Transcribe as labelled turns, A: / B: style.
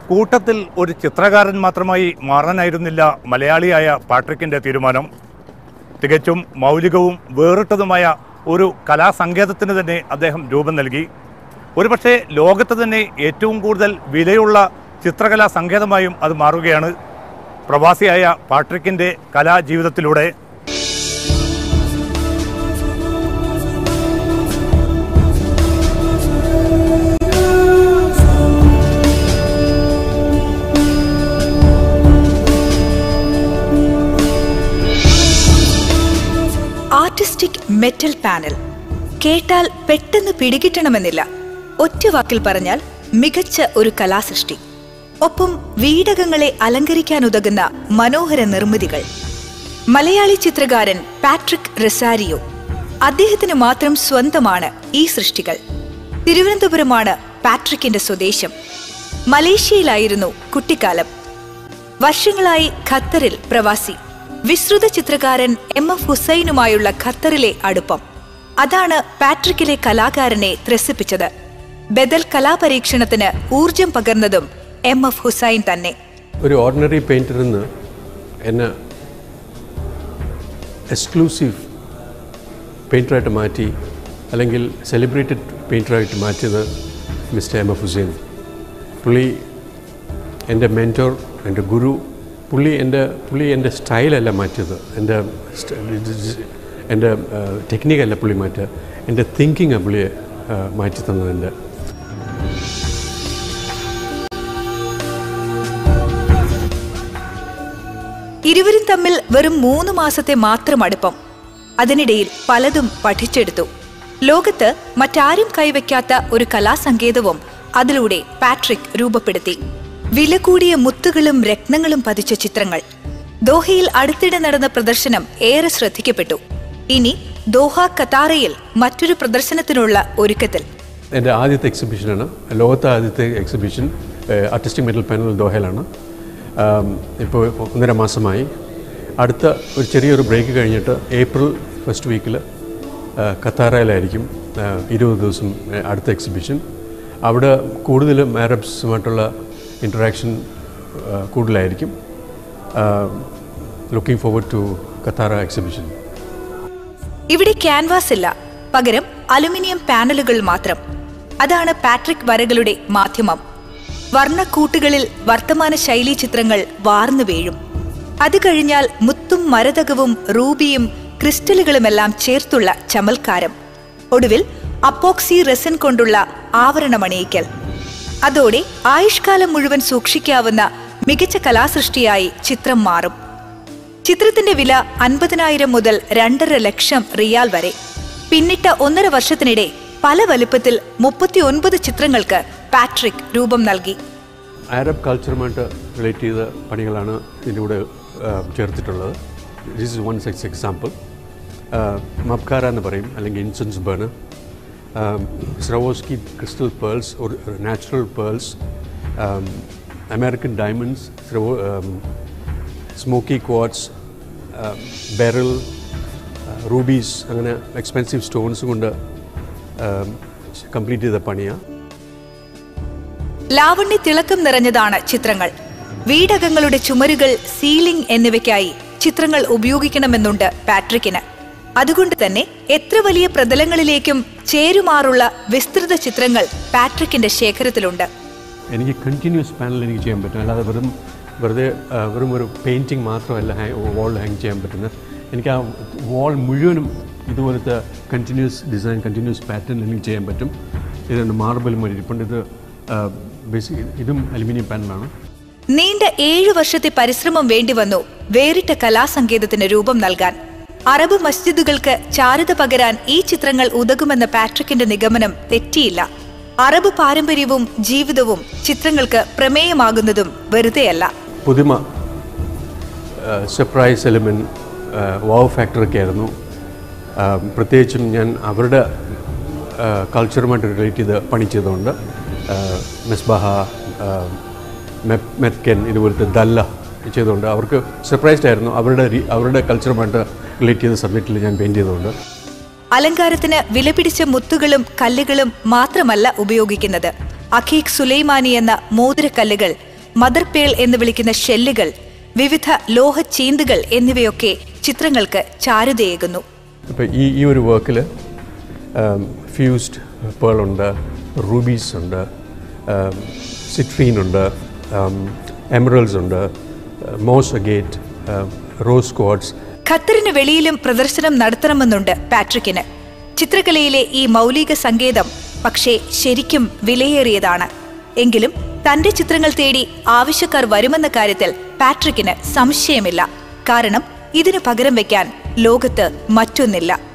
A: കൂട്ടത്തിൽ ഒരു ചിത്രകാരൻ മാത്രമായി മാറാനായിരുന്നില്ല മലയാളിയായ പാട്രിക്കിൻ്റെ തീരുമാനം തികച്ചും മൗലികവും വേറിട്ടതുമായ ഒരു കലാസങ്കേതത്തിന് തന്നെ അദ്ദേഹം രൂപം നൽകി ഒരുപക്ഷെ ലോകത്ത് തന്നെ ഏറ്റവും കൂടുതൽ വിലയുള്ള ചിത്രകലാ സങ്കേതമായും അത് മാറുകയാണ് പ്രവാസിയായ പാട്രിക്കിൻ്റെ കലാജീവിതത്തിലൂടെ
B: ആർട്ടിസ്റ്റിക് മെറ്റൽ പാനൽ കേട്ടാൽ പെട്ടെന്ന് പിടികിട്ടണമെന്നില്ല ഒറ്റ വാക്കിൽ പറഞ്ഞാൽ മികച്ച ഒരു കലാസൃഷ്ടി ഒപ്പം വീടകങ്ങളെ അലങ്കരിക്കാനുതകുന്ന മനോഹര നിർമ്മിതികൾ മലയാളി ചിത്രകാരൻ പാട്രിക് റെസാരിയോ അദ്ദേഹത്തിന് മാത്രം സ്വന്തമാണ് ഈ സൃഷ്ടികൾ തിരുവനന്തപുരമാണ് പാട്രിക്കിന്റെ സ്വദേശം മലേഷ്യയിലായിരുന്നു കുട്ടിക്കാലം വർഷങ്ങളായി ഖത്തറിൽ പ്രവാസി വിശ്രുത ചിത്രകാരൻ എം എഫ് ഹുസൈനുമായുള്ള ഖത്തറിലെ അടുപ്പം അതാണ് പാട്രിക്കിലെ കലാകാരനെ ത്രസിപ്പിച്ചത് ബദൽ കലാപരീക്ഷണത്തിന് ഊർജം പകർന്നതും എം എഫ് ഹുസൈൻ തന്നെ
C: ഒരു ഓർഡിനറി പെയിൻറ്ററിൽ നിന്ന് എന്നെ എക്സ്ക്ലൂസീവ് പെയിൻറ്ററായിട്ട് മാറ്റി അല്ലെങ്കിൽ സെലിബ്രേറ്റഡ് പെയിൻറ്ററായിട്ട് മാറ്റിയത് മിസ്റ്റർ എം എഫ് ഹുസൈൻ പുള്ളി എൻ്റെ മെൻറ്റോർ എൻ്റെ ഗുരു പുള്ളി എൻ്റെ പുള്ളി എൻ്റെ സ്റ്റൈലല്ല മാറ്റിയത് എൻ്റെ സ്റ്റ- എൻ്റെ ടെക്നിക്കല്ല പുള്ളി മാറ്റുക എൻ്റെ തിങ്കിങ്ങാണ് പുള്ളിയെ ആ, മാറ്റി തന്നത് എൻ്റെ
B: ഇരുവരും തമ്മിൽ വെറും മൂന്ന് മാസത്തെ മാത്രം അടുപ്പം അതിനിടയിൽ പലതും പഠിച്ചെടുത്തു ലോകത്ത് മറ്റാരും കൈവയ്ക്കാത്ത ഒരു കലാസങ്കേതവും അതിലൂടെ പാട്രിക് രൂപപ്പെടുത്തി വില കൂടിയ മുത്തുകളും രത്നങ്ങളും പതിച്ച ചിത്രങ്ങൾ ദോഹയിൽ അടുത്തിടെ നടന്ന പ്രദർശനം ഏറെ ശ്രദ്ധിക്കപ്പെട്ടു ഇനി ദോഹ കത്താറയിൽ മറ്റൊരു പ്രദർശനത്തിനുള്ള ഒരുക്കത്തിൽ
C: എൻ്റെ ആദ്യത്തെ എക്സിബിഷനാണ് ലോകത്തെ ആദ്യത്തെ എക്സിബിഷൻ ആർട്ടിസ്റ്റിക് മെറ്റൽ പാനൽ ദോഹയിലാണ് ആം, ഇപ്പോൾ ഒന്നര മാസമായി അടുത്ത ഒരു ചെറിയൊരു ബ്രേക്ക് കഴിഞ്ഞിട്ട് ഏപ്രിൽ ഫസ്റ്റ് വീക്കിൽ ഖത്താറയിലായിരിക്കും ആ, ഇരുപത് ദിവസം ആ, അടുത്ത എക്സിബിഷൻ അവിടെ കൂടുതലും അറബ്സുമായിട്ടുള്ള ഇൻറ്ററാക്ഷൻ കൂടുതലായിരിക്കും ലുക്കിംഗ് ഫോർവേഡ് ടു ഖത്താറ എക്സിബിഷൻ
B: ഇവിടെ ക്യാൻവാസ് ഇല്ല പകരം അലുമിനിയം പാനലുകൾ മാത്രം അതാണ് പാട്രിക് വരകളുടെ മാധ്യമം വർണ്ണക്കൂട്ടുകളിൽ വർത്തമാന ശൈലീ ചിത്രങ്ങൾ വാർന്നു വീഴും അത് കഴിഞ്ഞാൽ മുത്തും മരതകവും റൂബിയും ക്രിസ്റ്റലുകളുമെല്ലാം ചേർത്തുള്ള ചമൽക്കാരം ഒടുവിൽ അപ്പോക്സി റെസിൻ കൊണ്ടുള്ള ആവരണമണിയിക്കൽ അതോടെ ആയുഷ്കാലം മുഴുവൻ സൂക്ഷിക്കാവുന്ന മികച്ച കലാസൃഷ്ടിയായി ചിത്രം മാറും ചിത്രത്തിന്റെ വില അൻപതിനായിരം മുതൽ രണ്ടര ലക്ഷം റിയാൽ വരെ പിന്നിട്ട ഒന്നര വർഷത്തിനിടെ പല വലുപ്പത്തിൽ മുപ്പത്തിയൊൻപത് ചിത്രങ്ങൾക്ക് പാട്രിക് രൂപം നൽകി
C: അറബ് കൾച്ചറുമായിട്ട് റിലേറ്റ് ചെയ്ത പണികളാണ് ഇതിൻ്റെ കൂടെ ആ, ചേർത്തിട്ടുള്ളത് this is one sex example മബ്കാര എന്ന് പറയും അല്ലെങ്കിൽ incense burn Swarovski crystal pearls ഒരു നാച്ചുറൽ പേൾസ് അമേരിക്കൻ ഡയമണ്ട്സ് സ്രവോ സ്മോക്കി ക്വാഡ്സ് ബെറൽ റൂബീസ് അങ്ങനെ എക്സ്പെൻസീവ് സ്റ്റോൺസ് കൊണ്ട് കംപ്ലീറ്റ് ചെയ്ത പണിയാണ്
B: ലാവണ്യ തിളക്കം നിറഞ്ഞതാണ് ചിത്രങ്ങൾ വീടകങ്ങളുടെ ചുമരുകൾ സീലിംഗ് എന്നിവയ്ക്കായി ചിത്രങ്ങൾ ഉപയോഗിക്കണമെന്നുണ്ട് പാട്രിക്കിന് അതുകൊണ്ട് തന്നെ എത്ര വലിയ പ്രതലങ്ങളിലേക്കും ചേരുമാറുള്ള വിസ്തൃത ചിത്രങ്ങൾ പാട്രിക്കിന്റെ ശേഖരത്തിലുണ്ട്
C: എനിക്ക് കണ്ടിന്യൂസ് പാനൽ എനിക്ക് ചെയ്യാൻ പറ്റും അല്ലാതെ വെറും വെറുതെ ആ, വെറും ഒരു പെയിൻറ്റിങ് മാത്രമല്ല വാളിൽ ഹാങ് ചെയ്യാൻ പറ്റുന്നത് എനിക്ക് ആ വാൾ മുഴുവനും ഇതുപോലത്തെ കണ്ടിന്യൂസ് ഡിസൈൻ കണ്ടിന്യൂസ് പാറ്റേൺ എനിക്ക് ചെയ്യാൻ പറ്റും ഇതുണ്ട് മാർബിളും ഇരിപ്പുണ്ട് ഇത് ബേസിക് ഇതും അലുമിനിയം പാനലാണ്
B: നീണ്ട ഏഴു വർഷത്തെ പരിശ്രമം വേണ്ടിവന്നു വേറിട്ട കലാസങ്കേതത്തിന് രൂപം നൽകാൻ അറബ് മസ്ജിദുകൾക്ക് ചാരുത പകരാൻ ഈ ചിത്രങ്ങൾ ഉതകുമെന്ന പാട്രിക്കിന്റെ നിഗമനം തെറ്റിയില്ല അറബ് പാരമ്പര്യവും ജീവിതവും ചിത്രങ്ങൾക്ക് പ്രമേയമാകുന്നതും വെറുതെയല്ല
C: പുതുമ സർപ്രൈസ് എലിമെൻറ്റ് വാവ് ഫാക്ടറൊക്കെ ആയിരുന്നു ആ, പ്രത്യേകിച്ചും ഞാൻ അവരുടെ കൾച്ചറുമായിട്ട് റിലേറ്റ് ചെയ്ത് പണി ചെയ്തുകൊണ്ട് ആ, മിസ്ബാഹ ആ, മെപ്- മെത്കെൻ ഇതുപോലത്തെ ദല്ല ചെയ്തുകൊണ്ട് അവർക്ക് സർപ്രൈസ്ഡ് ആയിരുന്നു അവരുടെ രീ- അവരുടെ കൾച്ചറുമായിട്ട് റിലേറ്റ് ചെയ്ത സബ്ജക്റ്റിൽ ഞാൻ പെയിൻറ്റ് ചെയ്തുകൊണ്ട്
B: അലങ്കാരത്തിന് വിലപിടിച്ച മുത്തുകളും കല്ലുകളും മാത്രമല്ല ഉപയോഗിക്കുന്നത് അഖീഖ് സുലൈമാനി എന്ന മോതിരക്കല്ലുകൾ മദർ പേൾ എന്ന് വിളിക്കുന്ന ഷെല്ലുകൾ വിവിധ ലോഹ ചീന്തുകൾ എന്നിവയൊക്കെ ചിത്രങ്ങൾക്ക് ചാരുതയേകുന്നു
C: ഇപ്പോൾ ഈ ഈ ഒരു വർക്കിൽ ഫ്യൂസ്ഡ് പേൾ ഉണ്ട് റൂബീസ് ഉണ്ട് സിട്രീൻ ഉണ്ട് എമറൽസ് ഉണ്ട് മോസ് അഗേറ്റ് റോസ് ക്വാഡ്സ്
B: ഖത്തറിന് വെളിയിലും പ്രദർശനം നടത്തണമെന്നുണ്ട് പാട്രിക്കിന് ചിത്രകലയിലെ ഈ മൗലിക സങ്കേതം പക്ഷേ ശരിക്കും വിലയേറിയതാണ് എങ്കിലും തന്റെ ചിത്രങ്ങൾ തേടി ആവശ്യക്കാർ വരുമെന്ന കാര്യത്തിൽ പാട്രിക്കിന് സംശയമില്ല കാരണം ഇതിനു പകരം വയ്ക്കാൻ ലോകത്ത് മറ്റൊന്നില്ല